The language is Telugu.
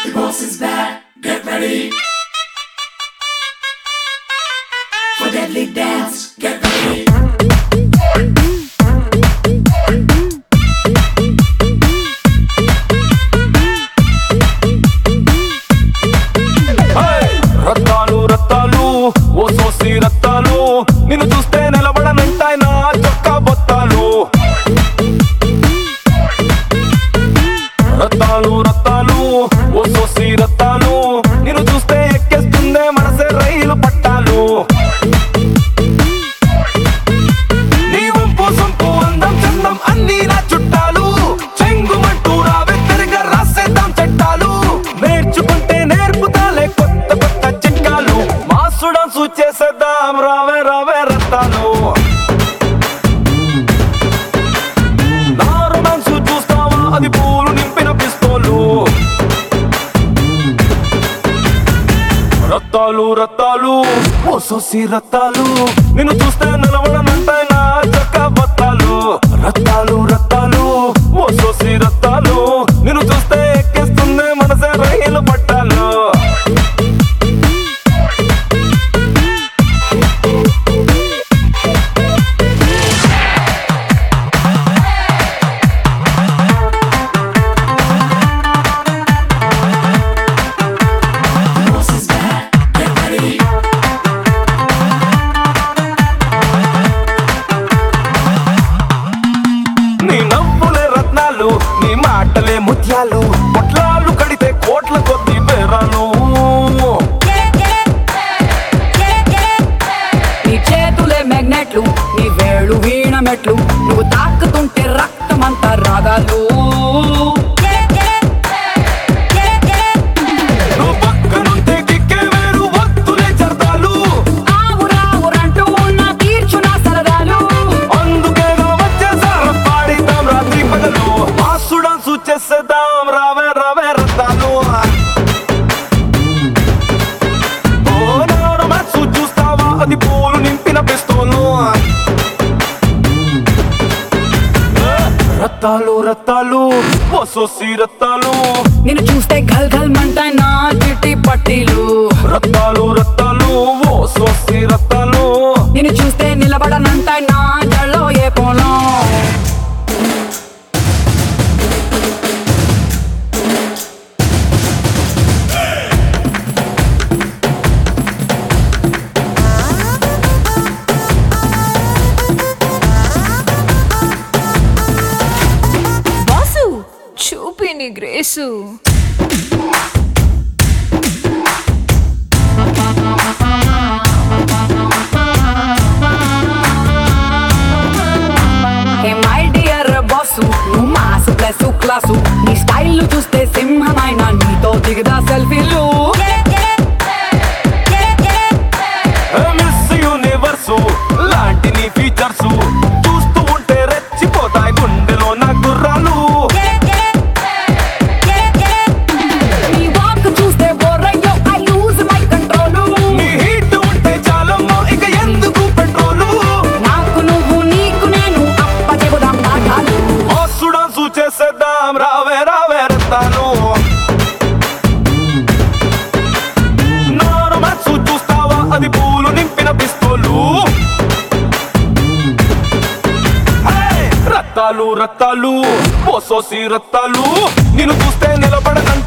The boss is back. Get ready. For deadly dance. Get ready. Hey! Rattalu Rattalu ఓ సోసి రత్తాలు నిన్ను చూస్తే నిలబడనంటాయి నా చొక్కా బొత్తాలు రత్తాలు రత్తాలు ఓ సోసి రత్తాలు నిన్ను చూస్తే ఎక్కేస్తుందే మనసే రైలు పట్టాలు నీ వంపు సొంపు అందం చందం అన్ని నా చుట్టాలు చెంగుమంటూ రావే తిరిగా రాసేద్దాం చట్టాలు నేర్చుకుంటే నేర్పుతాలే కొత్త కొత్త చిట్కాలు మాసుడం చేసేద్దాం రావే రావే రత్తాలు నా రొమాన్స్ చూస్తావా అది పూలు నింపిన పిస్తోలు రత్తాలు రత్తాలు ఓ సోసి రత్తాలు నిన్ను చూస్తే నిలవడనంటాయి నా చక్క బత్తాలు రత్తాలు రత్తాలు ఓ సోసి రత్తాలు నిన్ను చూస్తే ఎక్కేస్తుంది మనసే రైలు పట్టాలు The boss is back. Get ready. నీ నవ్వులే రత్నాలు నీ మాటలే ముత్యాలు పొట్లాలు కడితే కోట్ల కొద్ది బేరాలు నీ చేతులే మ్యాగ్నెట్లు నీ వేళ్ళు వీణ మెట్లు నువ్వు తాకుతుంటే రక్తమంతా రాగాలు నువ్వు పక్కనుంటే కిక్కే వేరు వత్తులే చర్దాలు ఆవు రావురంటూ ఉన్న తీర్చున సరదాలు అందుకేగా వచ్చేసారు పాడిద్దాం రాత్రి పగలు మాసుడం సూచేసేద్దాం రావే రావే రత్తాలు ఓ నాడు మనసు చూస్తావా అది పూలు నింపిన పిస్తోలు రత్తాలు రత్తాలు ఓ సోసి రత్తాలు నిన్ను చూస్తే గల్ గల్ మంటాయి నా చిట్టి పట్టీలు రత్తాలు రత్తాలు ఓ సోసి రత్తాలు నిన్ను చూస్తే నిలబడనంటాయి నా జల్లో ఏ పోలం బాసు చూపి నీ grace hey my dear boss నువ్వు మాసు ప్లస్ క్లాసు నీ స్టైల్ చూస్తే సింహమైన నీతో దిగదా సెల్ఫీలు మిస్ యూనివర్సు లాంటి నీ ఫీచర్స్ చూస్తూ ఉంటే రెచ్చిపోతాయి గుండెలో నా గుర్రాలు నీ వాక్ చూస్తే బోరయ్యో ఐ లూజ్ మై కంట్రోల్ నీ హీట్ ఉంటే చాలమ్మా ఇక ఎందుకు పెట్రోలు నాకు నువ్వు నీకు నేను అప్ప చెబుదాం పాఠాలు మోసుడం సూచేసేద్దాం రావే రావే రత్తాలు నాను మనసు చూస్తావా అది పూలు నింపిన పిస్తోలు హే! రత్తాలు రత్తాలు ఓ సోసి రత్తాలు నిన్ను చూస్తే నిలబడనంట